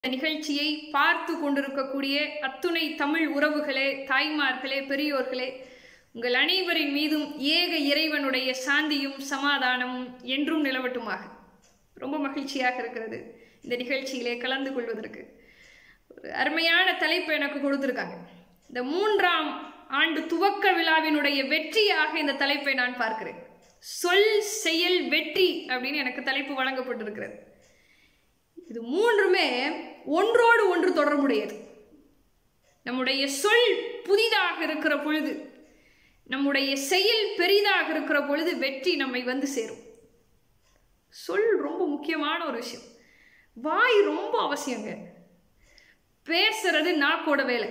இந்த நிகழ்ச்சியை பார்த்து கொண்டிருக்கக்கூடிய அத்துணை தமிழ் உறவுகளே தாய்மார்களே பெரியோர்களே உங்கள் அனைவரின் மீதும் ஏக இறைவனுடைய சாந்தியும் சமாதானமும் என்றும் நிலவட்டுமாக ரொம்ப மகிழ்ச்சியாக இருக்கிறது இந்த நிகழ்ச்சியிலே கலந்து கொள்வதற்கு ஒரு அருமையான தலைப்பு எனக்கு கொடுத்துருக்காங்க இந்த மூன்றாம் ஆண்டு துவக்க விழாவினுடைய வெற்றியாக இந்த தலைப்பை நான் பார்க்கிறேன் சொல் செயல் வெற்றி அப்படின்னு எனக்கு தலைப்பு வழங்கப்பட்டிருக்கிறது இது மூன்றுமே ஒன்றோடு ஒன்று தொடர்புடையது நம்முடைய சொல் புதிதாக இருக்கிற பொழுது நம்முடைய செயல் பெரிதாக இருக்கிற பொழுது வெற்றி நம்மை வந்து சேரும் சொல் ரொம்ப முக்கியமான ஒரு விஷயம் வாய் ரொம்ப அவசியங்க பேசுறது நாக்கோட வேலை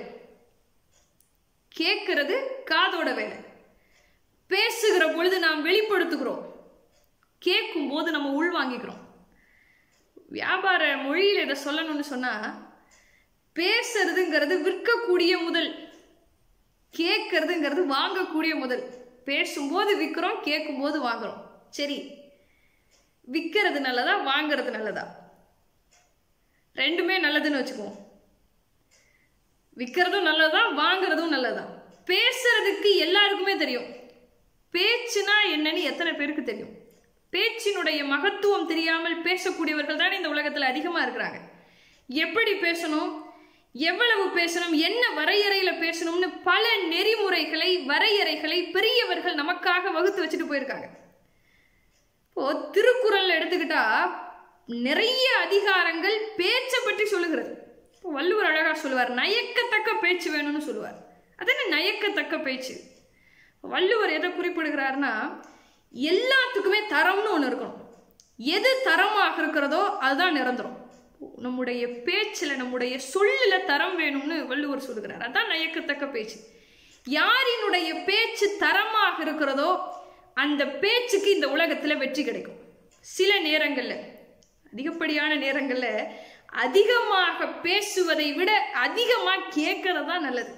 கேட்கறது காதோட வேலை பேசுகிற பொழுது நாம் வெளிப்படுத்துகிறோம் கேட்கும் போது நம்ம உள்வாங்கிக்கிறோம் வியாபார மொழியில் இதை சொல்லணும்னு சொன்னா பேசுறதுங்கிறது விற்கக்கூடிய முதல் கேட்கறதுங்கிறது வாங்கக்கூடிய முதல் பேசும்போது விற்கிறோம் கேட்கும்போது வாங்குறோம் சரி விற்கிறது நல்லதா வாங்குறது நல்லதா ரெண்டுமே நல்லதுன்னு வச்சுக்குவோம் விற்கிறதும் நல்லதா வாங்குறதும் நல்லதா பேசுறதுக்கு எல்லாருக்குமே தெரியும் பேச்சுனா என்னன்னு எத்தனை பேருக்கு தெரியும் பேச்சினுடைய மகத்துவம் தெரியாமல் பேசக்கூடியவர்கள் தான் இந்த உலகத்தில் அதிகமாக இருக்கிறாங்க எப்படி பேசணும் எவ்வளவு பேசணும் என்ன வரையறையில பேசணும்னு பல நெறிமுறைகளை வரையறைகளை பெரியவர்கள் நமக்காக வகுத்து வச்சுட்டு போயிருக்காங்க இப்போ திருக்குறள் எடுத்துக்கிட்டா நிறைய அதிகாரங்கள் பேச்சை பற்றி சொல்லுகிறது இப்போ வள்ளுவர் அழகா சொல்லுவார் நயக்கத்தக்க பேச்சு வேணும்னு சொல்லுவார் அது என்ன நயக்கத்தக்க பேச்சு வள்ளுவர் எதை குறிப்பிடுகிறார்னா எல்லாத்துக்குமே தரம்னு ஒன்று இருக்கணும் எது தரமாக இருக்கிறதோ அதுதான் நிரந்தரம் நம்முடைய பேச்சில் நம்முடைய சொல்லில் தரம் வேணும்னு வள்ளுவர் சொல்லுகிறார் அதான் நயக்கத்தக்க பேச்சு யாரினுடைய பேச்சு தரமாக இருக்கிறதோ அந்த பேச்சுக்கு இந்த உலகத்தில் வெற்றி கிடைக்கும் சில நேரங்களில் அதிகப்படியான நேரங்களில் அதிகமாக பேசுவதை விட அதிகமாக கேட்கறது தான் நல்லது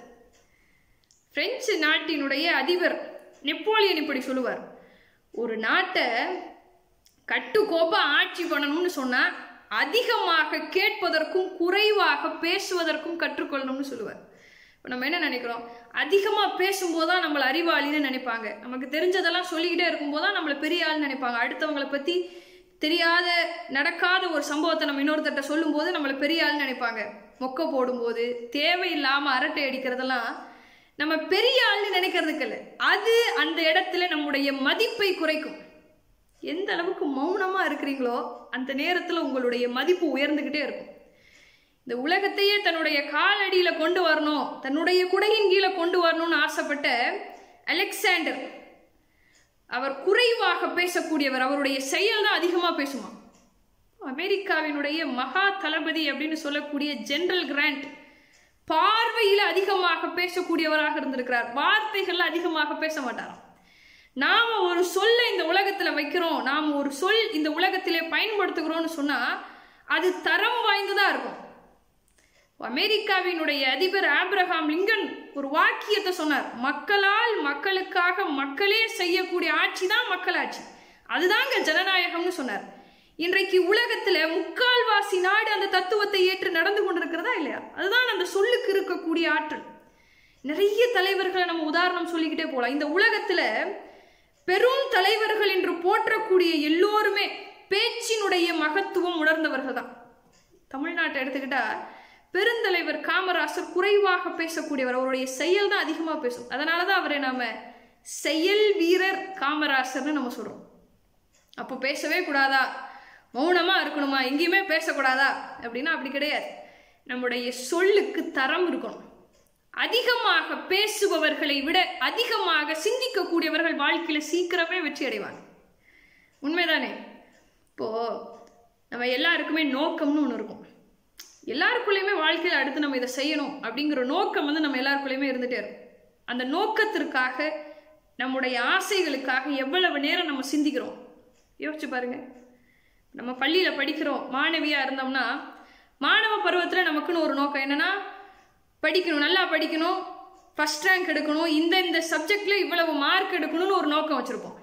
பிரெஞ்சு நாட்டினுடைய அதிபர் நெப்போலியன் இப்படி சொல்லுவார் ஒரு நாட்டை கட்டுக்கோப்பா ஆட்சி பண்ணணும்னு சொன்னா அதிகமாக கேட்பதற்கும் குறைவாக பேசுவதற்கும் கற்றுக்கொள்ளணும்னு சொல்லுவார் இப்போ நம்ம என்ன நினைக்கிறோம் அதிகமாக பேசும்போது தான் நம்மளை அறிவாளின்னு நினைப்பாங்க நமக்கு தெரிஞ்சதெல்லாம் சொல்லிக்கிட்டே இருக்கும்போது தான் நம்மளை பெரிய ஆள்னு நினைப்பாங்க அடுத்தவங்களை பற்றி தெரியாத நடக்காத ஒரு சம்பவத்தை நம்ம இன்னொருத்தட்ட சொல்லும்போது நம்மளை பெரிய ஆள்னு நினைப்பாங்க மொக்க போடும்போது தேவையில்லாமல் அரட்டை அடிக்கிறதெல்லாம் நம்ம பெரிய ஆள்னு நினைக்கிறதுக்கு இல்லை அது அந்த இடத்துல நம்முடைய மதிப்பை குறைக்கும் எந்த அளவுக்கு மௌனமாக இருக்கிறீங்களோ அந்த நேரத்தில் உங்களுடைய மதிப்பு உயர்ந்துக்கிட்டே இருக்கும் இந்த உலகத்தையே தன்னுடைய காலடியில் கொண்டு வரணும் தன்னுடைய குடையின் கீழே கொண்டு வரணும்னு ஆசைப்பட்ட அலெக்சாண்டர் அவர் குறைவாக பேசக்கூடியவர் அவருடைய செயல் தான் அதிகமாக பேசுமா அமெரிக்காவினுடைய மகா தளபதி அப்படின்னு சொல்லக்கூடிய ஜெனரல் கிராண்ட் பார்வையில் அதிகமாக பேசக்கூடியவராக இருந்திருக்கிறார் வார்த்தைகள்ல அதிகமாக பேச மாட்டாராம் நாம ஒரு சொல்ல இந்த உலகத்துல வைக்கிறோம் நாம ஒரு சொல் இந்த உலகத்திலே பயன்படுத்துகிறோம்னு சொன்னா அது தரம் வாய்ந்ததா இருக்கும் அமெரிக்காவினுடைய அதிபர் ஆப்ரஹாம் லிங்கன் ஒரு வாக்கியத்தை சொன்னார் மக்களால் மக்களுக்காக மக்களே செய்யக்கூடிய ஆட்சி தான் மக்களாட்சி அதுதாங்க ஜனநாயகம்னு சொன்னார் இன்றைக்கு உலகத்துல முக்கால்வாசி நாடு அந்த தத்துவத்தை ஏற்று நடந்து கொண்டிருக்கிறதா இல்லையா அதுதான் அந்த சொல்லுக்கு இருக்கக்கூடிய ஆற்றல் நிறைய தலைவர்களை நம்ம உதாரணம் சொல்லிக்கிட்டே போகலாம் இந்த உலகத்துல பெரும் தலைவர்கள் என்று போற்றக்கூடிய எல்லோருமே பேச்சினுடைய மகத்துவம் உணர்ந்தவர்கள் தான் தமிழ்நாட்டை எடுத்துக்கிட்டா பெருந்தலைவர் காமராசர் குறைவாக பேசக்கூடியவர் அவருடைய செயல் தான் அதிகமாக பேசும் அதனால தான் அவரை நாம செயல் வீரர் காமராசர்னு நம்ம சொல்றோம் அப்போ பேசவே கூடாதா மௌனமா இருக்கணுமா எங்கேயுமே பேசக்கூடாதா அப்படின்னா அப்படி கிடையாது நம்முடைய சொல்லுக்கு தரம் இருக்கணும் அதிகமாக பேசுபவர்களை விட அதிகமாக சிந்திக்கக்கூடியவர்கள் வாழ்க்கையில சீக்கிரமே வெற்றி அடைவாங்க உண்மைதானே இப்போ நம்ம எல்லாருக்குமே நோக்கம்னு ஒன்று இருக்கும் எல்லாருக்குள்ளேயுமே வாழ்க்கையில் அடுத்து நம்ம இதை செய்யணும் அப்படிங்கிற நோக்கம் வந்து நம்ம எல்லாருக்குள்ளேயுமே இருந்துகிட்டே இருக்கும் அந்த நோக்கத்திற்காக நம்முடைய ஆசைகளுக்காக எவ்வளவு நேரம் நம்ம சிந்திக்கிறோம் யோசிச்சு பாருங்க நம்ம பள்ளியில் படிக்கிறோம் மாணவியாக இருந்தோம்னா மாணவ பருவத்தில் நமக்குன்னு ஒரு நோக்கம் என்னன்னா படிக்கணும் நல்லா படிக்கணும் ஃபஸ்ட் ரேங்க் எடுக்கணும் இந்த இந்த சப்ஜெக்டில் இவ்வளவு மார்க் எடுக்கணும்னு ஒரு நோக்கம் வச்சுருப்போம்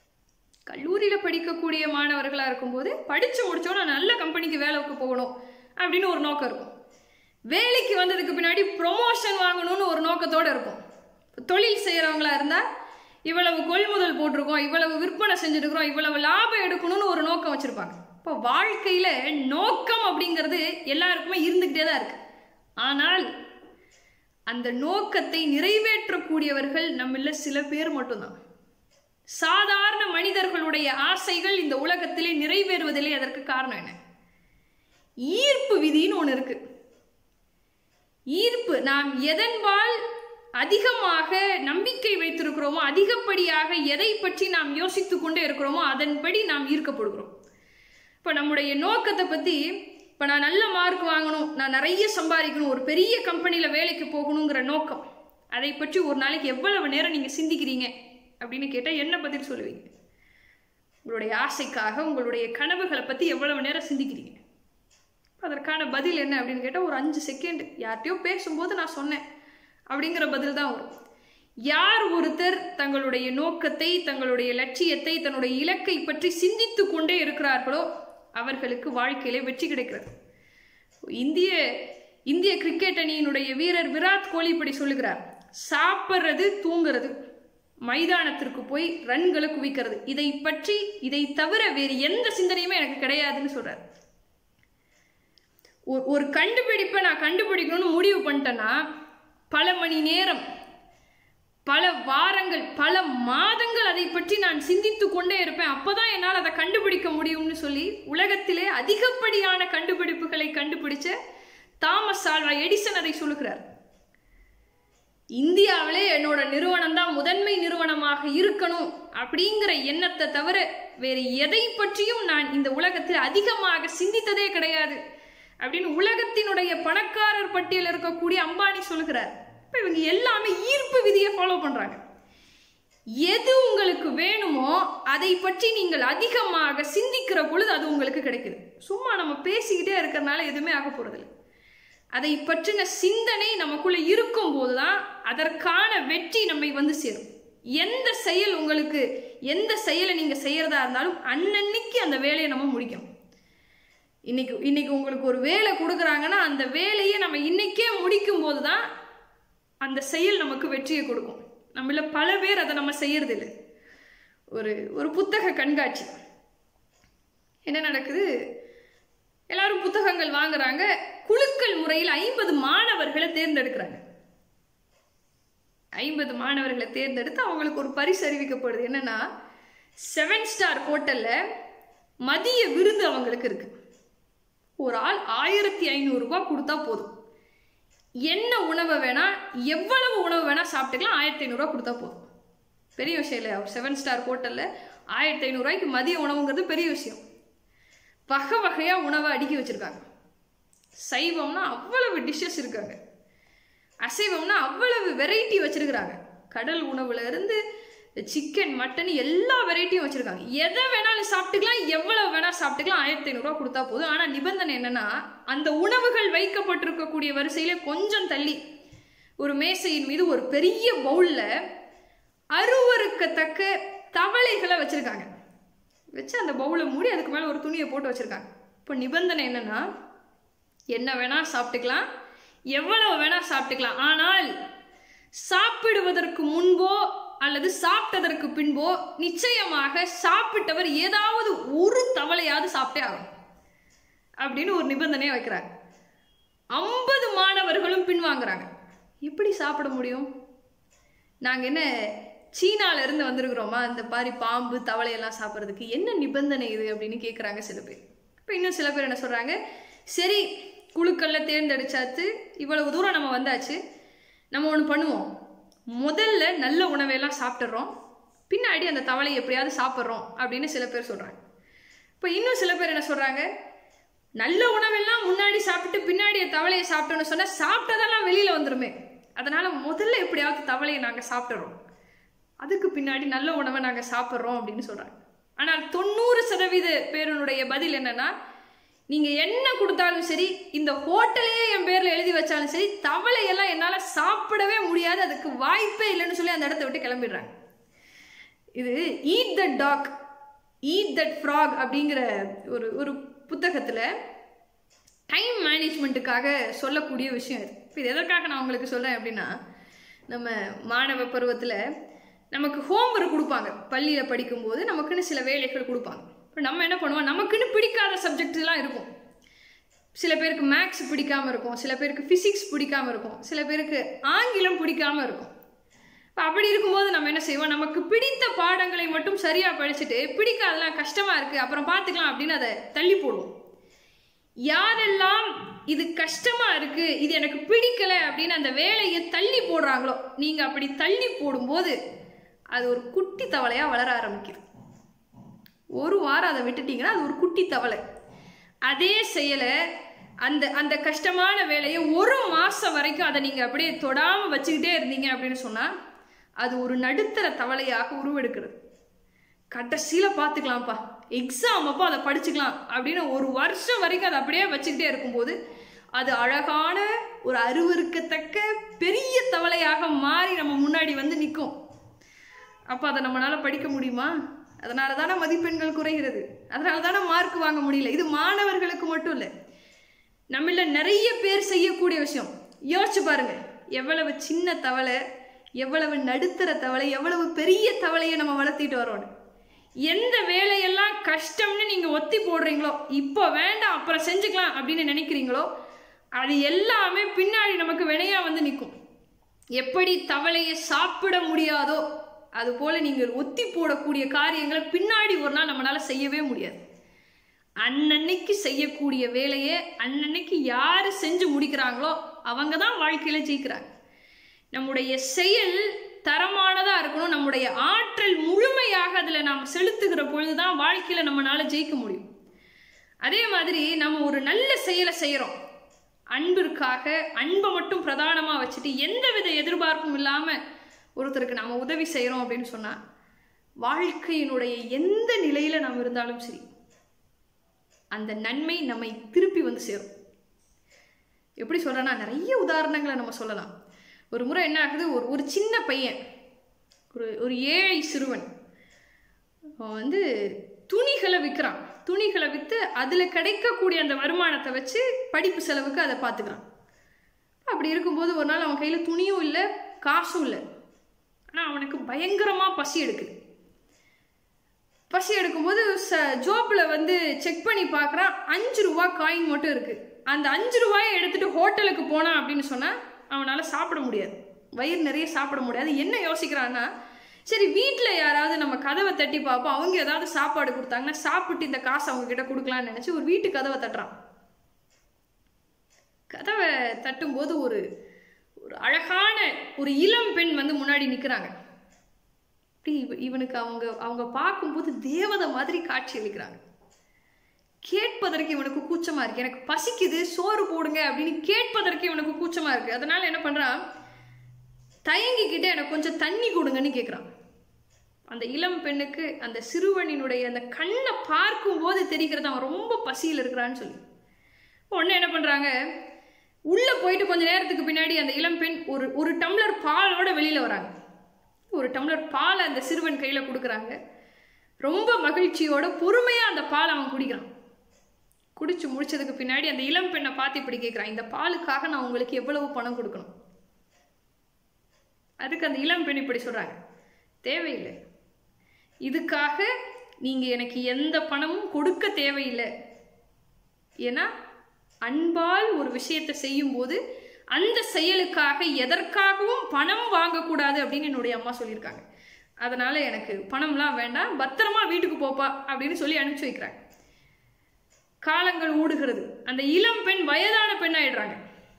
கல்லூரியில் படிக்கக்கூடிய மாணவர்களாக இருக்கும்போது படித்து முடிச்சோன்னா நல்ல கம்பெனிக்கு வேலைக்கு போகணும் அப்படின்னு ஒரு நோக்கம் இருக்கும் வேலைக்கு வந்ததுக்கு பின்னாடி ப்ரொமோஷன் வாங்கணும்னு ஒரு நோக்கத்தோட இருக்கும் தொழில் செய்கிறவங்களா இருந்தால் இவ்வளவு கொள்முதல் போட்டிருக்கோம் இவ்வளவு விற்பனை செஞ்சுருக்கிறோம் இவ்வளவு லாபம் எடுக்கணும்னு ஒரு நோக்கம் வச்சுருப்பாங்க இப்போ வாழ்க்கையில் நோக்கம் அப்படிங்கிறது எல்லாருக்குமே இருந்துக்கிட்டே தான் இருக்கு ஆனால் அந்த நோக்கத்தை நிறைவேற்றக்கூடியவர்கள் நம்மள சில பேர் மட்டும்தான் சாதாரண மனிதர்களுடைய ஆசைகள் இந்த உலகத்திலே நிறைவேறுவதில்லை அதற்கு காரணம் என்ன ஈர்ப்பு விதின்னு ஒன்று இருக்கு ஈர்ப்பு நாம் எதன்பால் அதிகமாக நம்பிக்கை வைத்திருக்கிறோமோ அதிகப்படியாக எதை பற்றி நாம் யோசித்து கொண்டே இருக்கிறோமோ அதன்படி நாம் ஈர்க்கப்படுகிறோம் இப்போ நம்முடைய நோக்கத்தை பற்றி இப்போ நான் நல்ல மார்க் வாங்கணும் நான் நிறைய சம்பாதிக்கணும் ஒரு பெரிய கம்பெனியில் வேலைக்கு போகணுங்கிற நோக்கம் அதை பற்றி ஒரு நாளைக்கு எவ்வளவு நேரம் நீங்கள் சிந்திக்கிறீங்க அப்படின்னு கேட்டால் என்ன பதில் சொல்லுவீங்க உங்களுடைய ஆசைக்காக உங்களுடைய கனவுகளை பற்றி எவ்வளவு நேரம் சிந்திக்கிறீங்க அதற்கான பதில் என்ன அப்படின்னு கேட்டால் ஒரு அஞ்சு செகண்ட் யார்கிட்டயோ பேசும்போது நான் சொன்னேன் அப்படிங்கிற பதில் தான் வரும் யார் ஒருத்தர் தங்களுடைய நோக்கத்தை தங்களுடைய லட்சியத்தை தன்னுடைய இலக்கை பற்றி சிந்தித்து கொண்டே இருக்கிறார்களோ அவர்களுக்கு வாழ்க்கையில வெற்றி கிடைக்கிறது இந்திய இந்திய கிரிக்கெட் அணியினுடைய வீரர் விராட் கோலி இப்படி சொல்லுகிறார் சாப்பிட்றது தூங்குறது மைதானத்திற்கு போய் ரன்களை குவிக்கிறது இதை பற்றி இதை தவிர வேறு எந்த சிந்தனையுமே எனக்கு கிடையாதுன்னு சொல்றாரு ஒரு கண்டுபிடிப்பை நான் கண்டுபிடிக்கணும்னு முடிவு பண்ணிட்டேன்னா பல மணி நேரம் பல வாரங்கள் பல மாதங்கள் அதை பற்றி நான் சிந்தித்து கொண்டே இருப்பேன் அப்போதான் என்னால் அதை கண்டுபிடிக்க முடியும்னு சொல்லி உலகத்திலே அதிகப்படியான கண்டுபிடிப்புகளை கண்டுபிடிச்ச தாமஸ் ஆல்வா எடிசன் அதை சொல்லுகிறார் இந்தியாவிலே என்னோட நிறுவனம் தான் முதன்மை நிறுவனமாக இருக்கணும் அப்படிங்கிற எண்ணத்தை தவிர வேறு எதை பற்றியும் நான் இந்த உலகத்தில் அதிகமாக சிந்தித்ததே கிடையாது அப்படின்னு உலகத்தினுடைய பணக்காரர் பட்டியல் இருக்கக்கூடிய அம்பானி சொல்லுகிறார் இப்போ இவங்க எல்லாமே ஈர்ப்பு விதியை ஃபாலோ பண்ணுறாங்க எது உங்களுக்கு வேணுமோ அதை பற்றி நீங்கள் அதிகமாக சிந்திக்கிற பொழுது அது உங்களுக்கு கிடைக்குது சும்மா நம்ம பேசிக்கிட்டே இருக்கிறதுனால எதுவுமே ஆக போகிறதில்ல அதை பற்றின சிந்தனை நமக்குள்ள இருக்கும் போதுதான் அதற்கான வெற்றி நம்மை வந்து சேரும் எந்த செயல் உங்களுக்கு எந்த செயலை நீங்க செய்யறதா இருந்தாலும் அன்னன்னைக்கு அந்த வேலையை நம்ம முடிக்கணும் இன்னைக்கு இன்னைக்கு உங்களுக்கு ஒரு வேலை கொடுக்குறாங்கன்னா அந்த வேலையை நம்ம இன்னைக்கே முடிக்கும் போது தான் அந்த செயல் நமக்கு வெற்றியை கொடுக்கும் நம்மள பல பேர் அதை நம்ம செய்யறதில்லை ஒரு ஒரு புத்தக கண்காட்சி என்ன நடக்குது எல்லாரும் புத்தகங்கள் வாங்குறாங்க குழுக்கள் முறையில் ஐம்பது மாணவர்களை தேர்ந்தெடுக்கிறாங்க ஐம்பது மாணவர்களை தேர்ந்தெடுத்து அவங்களுக்கு ஒரு பரிசு அறிவிக்கப்படுது என்னன்னா செவன் ஸ்டார் ஹோட்டல்ல மதிய விருந்து அவங்களுக்கு இருக்கு ஒரு ஆள் ஆயிரத்தி ஐநூறு ரூபாய் கொடுத்தா போதும் என்ன உணவை வேணா எவ்வளவு உணவு வேணா சாப்பிட்டுக்கலாம் ஆயிரத்தி ஐநூறுரூவா கொடுத்தா போதும் பெரிய விஷயம் இல்லை அவர் செவன் ஸ்டார் ஹோட்டலில் ஆயிரத்தி ஐநூறுரூவாய்க்கு மதிய உணவுங்கிறது பெரிய விஷயம் வகை வகையாக உணவை அடுக்கி வச்சுருக்காங்க சைவம்னா அவ்வளவு டிஷ்ஷஸ் இருக்காங்க அசைவம்னா அவ்வளவு வெரைட்டி வச்சிருக்கிறாங்க கடல் உணவுல இருந்து சிக்கன் மட்டன் எல்லா வெரைட்டியும் வச்சிருக்காங்க எதை வேணாலும் சாப்பிட்டுக்கலாம் எவ்வளவு வேணா சாப்பிட்டுக்கலாம் ஆயிரத்தி ஐநூறுரூவா கொடுத்தா போதும் ஆனால் நிபந்தனை என்னன்னா அந்த உணவுகள் வைக்கப்பட்டிருக்கக்கூடிய வரிசையில கொஞ்சம் தள்ளி ஒரு மேசையின் மீது ஒரு பெரிய பவுல்ல அருவருக்கத்தக்க தவளைகளை வச்சிருக்காங்க வச்சு அந்த பவுலை மூடி அதுக்கு மேலே ஒரு துணியை போட்டு வச்சிருக்காங்க இப்போ நிபந்தனை என்னன்னா என்ன வேணா சாப்பிட்டுக்கலாம் எவ்வளவு வேணா சாப்பிட்டுக்கலாம் ஆனால் சாப்பிடுவதற்கு முன்போ அல்லது சாப்பிட்டதற்கு பின்போ நிச்சயமாக சாப்பிட்டவர் ஏதாவது ஒரு தவளையாவது சாப்பிட்டே ஆகும் அப்படின்னு ஒரு நிபந்தனையை வைக்கிறாங்க ஐம்பது மாணவர்களும் பின்வாங்குறாங்க எப்படி சாப்பிட முடியும் நாங்கள் என்ன சீனால இருந்து வந்திருக்கிறோமா இந்த மாதிரி பாம்பு தவளையெல்லாம் சாப்பிட்றதுக்கு என்ன நிபந்தனை இது அப்படின்னு கேட்குறாங்க சில பேர் இப்போ இன்னும் சில பேர் என்ன சொல்கிறாங்க சரி குழுக்களில் தேர்ந்தெடுச்சாச்சு இவ்வளவு தூரம் நம்ம வந்தாச்சு நம்ம ஒன்று பண்ணுவோம் முதல்ல நல்ல உணவையெல்லாம் சாப்பிட்றோம் பின்னாடி அந்த தவளை எப்படியாவது சாப்பிட்றோம் அப்படின்னு சில பேர் சொல்கிறாங்க இப்போ இன்னும் சில பேர் என்ன சொல்கிறாங்க நல்ல உணவெல்லாம் முன்னாடி சாப்பிட்டு பின்னாடி தவளையை சாப்பிட்டோன்னு சொன்னால் சாப்பிட்டதெல்லாம் வெளியில் வந்துருமே அதனால் முதல்ல எப்படியாவது தவளையை நாங்கள் சாப்பிட்றோம் அதுக்கு பின்னாடி நல்ல உணவை நாங்கள் சாப்பிட்றோம் அப்படின்னு சொல்கிறாங்க ஆனால் தொண்ணூறு சதவீத பேருனுடைய பதில் என்னன்னா நீங்கள் என்ன கொடுத்தாலும் சரி இந்த ஹோட்டலையே என் பேரில் எழுதி வச்சாலும் சரி தவளையெல்லாம் என்னால் சாப்பிடவே முடியாது அதுக்கு வாய்ப்பே இல்லைன்னு சொல்லி அந்த இடத்த விட்டு கிளம்பிடுறாங்க இது eat the dog eat that frog அப்படிங்கிற ஒரு ஒரு புத்தகத்தில் டைம் மேனேஜ்மெண்ட்டுக்காக சொல்லக்கூடிய விஷயம் இது இப்போ இது எதற்காக நான் உங்களுக்கு சொல்கிறேன் அப்படின்னா நம்ம மாணவ பருவத்தில் நமக்கு ஹோம்ஒர்க் கொடுப்பாங்க பள்ளியில் படிக்கும்போது நமக்குன்னு சில வேலைகள் கொடுப்பாங்க இப்போ நம்ம என்ன பண்ணுவோம் நமக்குன்னு பிடிக்காத சப்ஜெக்ட்ஸ்லாம் இருக்கும் சில பேருக்கு மேக்ஸ் பிடிக்காம இருக்கும் சில பேருக்கு ஃபிசிக்ஸ் பிடிக்காம இருக்கும் சில பேருக்கு ஆங்கிலம் பிடிக்காம இருக்கும் இப்போ அப்படி இருக்கும்போது நம்ம என்ன செய்வோம் நமக்கு பிடித்த பாடங்களை மட்டும் சரியாக படிச்சுட்டு பிடிக்காதெல்லாம் கஷ்டமாக இருக்குது அப்புறம் பார்த்துக்கலாம் அப்படின்னு அதை தள்ளி போடுவோம் யாரெல்லாம் இது கஷ்டமா இருக்கு இது எனக்கு பிடிக்கல அப்படின்னு அந்த வேலையை தள்ளி போடுறாங்களோ நீங்க அப்படி தள்ளி போடும்போது அது ஒரு குட்டி தவளையா வளர ஆரம்பிக்குது ஒரு வாரம் அதை விட்டுட்டீங்கன்னா அது ஒரு குட்டி தவளை அதே செயலை அந்த அந்த கஷ்டமான வேலையை ஒரு மாசம் வரைக்கும் அதை நீங்க அப்படியே தொடாம வச்சுக்கிட்டே இருந்தீங்க அப்படின்னு சொன்னா அது ஒரு நடுத்தர தவளையாக உருவெடுக்கிறது கடைசியில் பார்த்துக்கலாம்ப்பா எக்ஸாம் அப்போ அதை படிச்சுக்கலாம் அப்படின்னு ஒரு வருஷம் வரைக்கும் அதை அப்படியே வச்சுக்கிட்டே இருக்கும்போது அது அழகான ஒரு அருவருக்கத்தக்க பெரிய தவளையாக மாறி நம்ம முன்னாடி வந்து நிற்கும் அப்போ அதை நம்மளால் படிக்க முடியுமா அதனால தானே மதிப்பெண்கள் குறைகிறது அதனால தானே மார்க் வாங்க முடியல இது மாணவர்களுக்கு மட்டும் இல்லை நம்மள நிறைய பேர் செய்யக்கூடிய விஷயம் யோசிச்சு பாருங்க எவ்வளவு சின்ன தவளை எவ்வளவு நடுத்தர தவளை எவ்வளவு பெரிய தவளையை நம்ம வளர்த்திட்டு வரோம் எந்த வேலையெல்லாம் கஷ்டம்னு நீங்க ஒத்தி போடுறீங்களோ இப்போ வேண்டாம் அப்புறம் செஞ்சுக்கலாம் அப்படின்னு நினைக்கிறீங்களோ அது எல்லாமே பின்னாடி நமக்கு வினையா வந்து நிற்கும் எப்படி தவளையை சாப்பிட முடியாதோ அது போல நீங்கள் ஒத்தி போடக்கூடிய காரியங்களை பின்னாடி ஒரு நாள் நம்மளால செய்யவே முடியாது அன்னன்னைக்கு செய்யக்கூடிய வேலையை அன்னன்னைக்கு யார் செஞ்சு முடிக்கிறாங்களோ அவங்க தான் வாழ்க்கையில ஜெயிக்கிறாங்க நம்முடைய செயல் தரமானதா இருக்கணும் நம்முடைய ஆற்றல் முழுமையாக அதில் நாம் செலுத்துகிற பொழுதுதான் வாழ்க்கையில நம்மளால ஜெயிக்க முடியும் அதே மாதிரி நம்ம ஒரு நல்ல செயலை செய்கிறோம் அன்பிற்காக அன்பை மட்டும் பிரதானமா வச்சுட்டு எந்தவித எதிர்பார்ப்பும் இல்லாம ஒருத்தருக்கு நம்ம உதவி செய்கிறோம் அப்படின்னு சொன்னா வாழ்க்கையினுடைய எந்த நிலையில நாம் இருந்தாலும் சரி அந்த நன்மை நம்மை திருப்பி வந்து சேரும் எப்படி சொல்றேன்னா நிறைய உதாரணங்களை நம்ம சொல்லலாம் ஒரு முறை என்ன ஆகுது ஒரு ஒரு சின்ன பையன் ஒரு ஒரு ஏழை சிறுவன் அவன் வந்து துணிகளை விற்கிறான் துணிகளை விற்று அதில் கிடைக்கக்கூடிய அந்த வருமானத்தை வச்சு படிப்பு செலவுக்கு அதை பார்த்துக்கிறான் அப்படி இருக்கும்போது ஒரு நாள் அவன் கையில் துணியும் இல்லை காசும் இல்லை ஆனால் அவனுக்கு பயங்கரமாக பசி எடுக்குது பசி எடுக்கும்போது ச ஜோப்பில் வந்து செக் பண்ணி பார்க்குறான் அஞ்சு ரூபா காயின் மட்டும் இருக்குது அந்த அஞ்சு ரூபாயை எடுத்துட்டு ஹோட்டலுக்கு போனான் அப்படின்னு சொன்னால் அவனால் சாப்பிட முடியாது வயிறு நிறைய சாப்பிட முடியாது என்ன யோசிக்கிறான்னா சரி வீட்டில் யாராவது நம்ம கதவை தட்டி பார்ப்போம் அவங்க ஏதாவது சாப்பாடு கொடுத்தாங்கன்னா சாப்பிட்டு இந்த காசை அவங்க கிட்ட கொடுக்கலாம்னு நினச்சி ஒரு வீட்டு கதவை தட்டுறான் கதவை தட்டும்போது ஒரு ஒரு அழகான ஒரு இளம் பெண் வந்து முன்னாடி நிற்கிறாங்க அப்படி இவ- இவனுக்கு அவங்க அவங்க பார்க்கும்போது தேவதை மாதிரி காட்சி அளிக்கிறாங்க கேட்பதற்கு இவனுக்கு கூச்சமா இருக்கு எனக்கு பசிக்குது சோறு போடுங்க அப்படின்னு கேட்பதற்கு இவனுக்கு கூச்சமா இருக்கு அதனால என்ன பண்றான் தயங்கிக்கிட்டு எனக்கு கொஞ்சம் தண்ணி கொடுங்கன்னு கேட்குறான் அந்த இளம் பெண்ணுக்கு அந்த சிறுவனினுடைய அந்த கண்ணை பார்க்கும்போது தெரிகிறது அவன் ரொம்ப பசியில் இருக்கிறான்னு சொல்லி உடனே என்ன பண்றாங்க உள்ள போயிட்டு கொஞ்ச நேரத்துக்கு பின்னாடி அந்த இளம் பெண் ஒரு ஒரு டம்ளர் பாலோட வெளியில வராங்க ஒரு டம்ளர் பாலை அந்த சிறுவன் கையில கொடுக்குறாங்க ரொம்ப மகிழ்ச்சியோட பொறுமையா அந்த பால் அவன் குடிக்கிறான் குடிச்சு முடிச்சதுக்கு பின்னாடி அந்த இளம் பெண்ணை பார்த்து இப்படி கேட்குறான் இந்த பாலுக்காக நான் உங்களுக்கு எவ்வளவு பணம் கொடுக்கணும் அதுக்கு அந்த இளம் பெண் இப்படி சொல்றாங்க தேவையில்லை இதுக்காக நீங்க எனக்கு எந்த பணமும் கொடுக்க தேவையில்லை ஏன்னா அன்பால் ஒரு விஷயத்தை செய்யும்போது அந்த செயலுக்காக எதற்காகவும் பணம் வாங்கக்கூடாது அப்படின்னு என்னுடைய அம்மா சொல்லியிருக்காங்க அதனால எனக்கு பணம்லாம் வேண்டாம் பத்திரமா வீட்டுக்கு போப்பா அப்படின்னு சொல்லி அனுப்பிச்சு வைக்கிறாங்க காலங்கள் ஓடுகிறது அந்த இளம் பெண் வயதான பெண் ஆயிடுறாங்க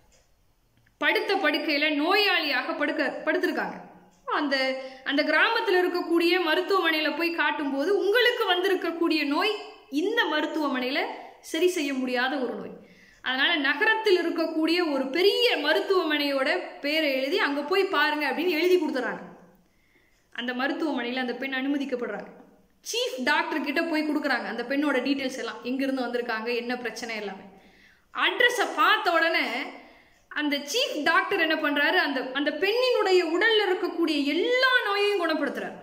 படுத்த படுக்கையில நோயாளியாக படுக்க படுத்திருக்காங்க அந்த அந்த கிராமத்தில் இருக்கக்கூடிய மருத்துவமனையில போய் காட்டும்போது உங்களுக்கு வந்திருக்கக்கூடிய நோய் இந்த மருத்துவமனையில சரி செய்ய முடியாத ஒரு நோய் அதனால நகரத்தில் இருக்கக்கூடிய ஒரு பெரிய மருத்துவமனையோட பேரை எழுதி அங்க போய் பாருங்க அப்படின்னு எழுதி கொடுத்துறாங்க அந்த மருத்துவமனையில் அந்த பெண் அனுமதிக்கப்படுறாங்க சீஃப் டாக்டர் கிட்ட போய் கொடுக்குறாங்க அந்த பெண்ணோட டீட்டெயில்ஸ் எல்லாம் எங்கிருந்து வந்திருக்காங்க என்ன பிரச்சனை எல்லாமே அட்ரஸை பார்த்த உடனே அந்த சீஃப் டாக்டர் என்ன பண்றாரு அந்த அந்த பெண்ணினுடைய உடல்ல இருக்கக்கூடிய எல்லா நோயையும் குணப்படுத்துறாரு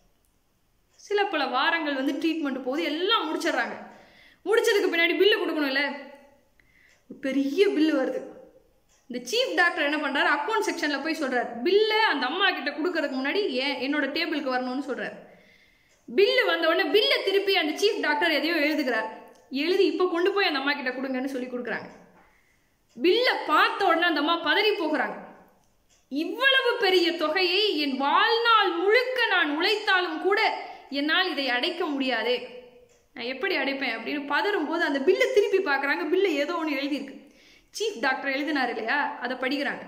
சில பல வாரங்கள் வந்து ட்ரீட்மெண்ட் போகுது எல்லாம் முடிச்சிடுறாங்க முடிச்சதுக்கு பின்னாடி பில்லு கொடுக்கணும்ல பெரிய பில்லு வருது இந்த சீஃப் டாக்டர் என்ன பண்றாரு அக்கௌண்ட் செக்ஷன்ல போய் சொல்றாரு பில்லை அந்த அம்மா கிட்ட கொடுக்கறதுக்கு முன்னாடி ஏன் என்னோட டேபிளுக்கு வரணும்னு சொல்றாரு பில்லு வந்த உடனே பில்லை திருப்பி அந்த சீஃப் டாக்டர் எதையோ எழுதுகிறார் எழுதி இப்போ கொண்டு போய் அந்த அம்மா கிட்ட கொடுங்கன்னு சொல்லி கொடுக்குறாங்க பில்லை பார்த்த உடனே அந்த அம்மா பதறி போகிறாங்க இவ்வளவு பெரிய தொகையை என் வாழ்நாள் முழுக்க நான் உழைத்தாலும் கூட என்னால் இதை அடைக்க முடியாதே நான் எப்படி அடைப்பேன் அப்படின்னு பதறும் போது அந்த பில்லை திருப்பி பார்க்குறாங்க பில்லு ஏதோ ஒன்று எழுதியிருக்கு சீஃப் டாக்டர் எழுதினார் இல்லையா அதை படிக்கிறாங்க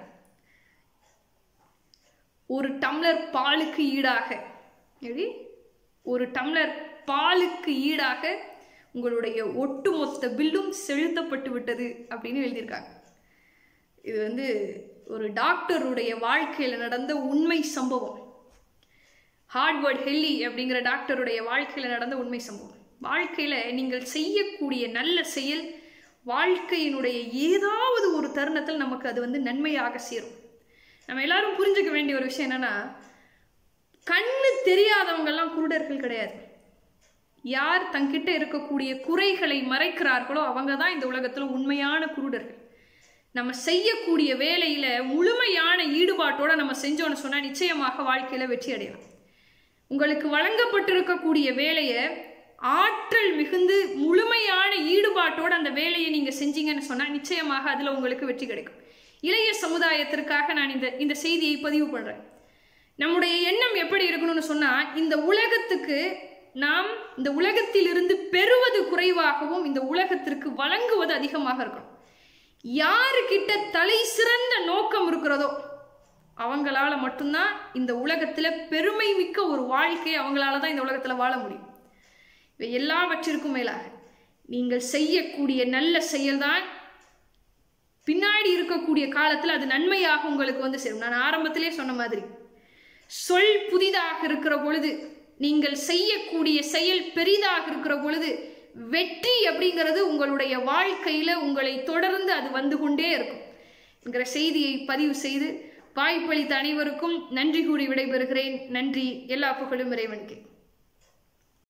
ஒரு டம்ளர் பாலுக்கு ஈடாக எப்படி ஒரு டம்ளர் பாலுக்கு ஈடாக உங்களுடைய ஒட்டுமொத்த பில்லும் செலுத்தப்பட்டு விட்டது அப்படின்னு எழுதியிருக்காங்க இது வந்து ஒரு டாக்டருடைய வாழ்க்கையில் நடந்த உண்மை சம்பவம் ஹார்ட்வர்ட் ஹெல்லி அப்படிங்கிற டாக்டருடைய வாழ்க்கையில் நடந்த உண்மை சம்பவம் வாழ்க்கையில் நீங்கள் செய்யக்கூடிய நல்ல செயல் வாழ்க்கையினுடைய ஏதாவது ஒரு தருணத்தில் நமக்கு அது வந்து நன்மையாக சேரும் நம்ம எல்லாரும் புரிஞ்சுக்க வேண்டிய ஒரு விஷயம் என்னன்னா கண்ணு தெரியாதவங்கெல்லாம் குருடர்கள் கிடையாது யார் தங்கிட்ட இருக்கக்கூடிய குறைகளை மறைக்கிறார்களோ அவங்க தான் இந்த உலகத்தில் உண்மையான குருடர்கள் நம்ம செய்யக்கூடிய வேலையில முழுமையான ஈடுபாட்டோட நம்ம செஞ்சோன்னு சொன்னா நிச்சயமாக வாழ்க்கையில வெற்றி அடையலாம் உங்களுக்கு வழங்கப்பட்டிருக்கக்கூடிய வேலையை ஆற்றல் மிகுந்து முழுமையான ஈடுபாட்டோட அந்த வேலையை நீங்க செஞ்சீங்கன்னு சொன்னா நிச்சயமாக அதுல உங்களுக்கு வெற்றி கிடைக்கும் இளைய சமுதாயத்திற்காக நான் இந்த இந்த செய்தியை பதிவு பண்றேன் நம்முடைய எண்ணம் எப்படி இருக்கணும்னு சொன்னா இந்த உலகத்துக்கு நாம் இந்த உலகத்திலிருந்து பெறுவது குறைவாகவும் இந்த உலகத்திற்கு வழங்குவது அதிகமாக இருக்கணும் யாருக்கிட்ட தலை சிறந்த நோக்கம் இருக்கிறதோ அவங்களால மட்டும்தான் இந்த உலகத்துல பெருமை மிக்க ஒரு வாழ்க்கை அவங்களால தான் இந்த உலகத்துல வாழ முடியும் இவை எல்லாவற்றிற்கும் மேலாக நீங்கள் செய்யக்கூடிய நல்ல செயல்தான் பின்னாடி இருக்கக்கூடிய காலத்துல அது நன்மையாக உங்களுக்கு வந்து சேரும் நான் ஆரம்பத்திலே சொன்ன மாதிரி சொல் புதிதாக இருக்கிற பொழுது நீங்கள் செய்யக்கூடிய செயல் பெரிதாக இருக்கிற பொழுது வெற்றி அப்படிங்கிறது உங்களுடைய வாழ்க்கையில உங்களை தொடர்ந்து அது வந்து கொண்டே இருக்கும் என்கிற செய்தியை பதிவு செய்து வாய்ப்பளித்த அனைவருக்கும் நன்றி கூறி விடைபெறுகிறேன் நன்றி எல்லா புகழும் இறைவனுக்கு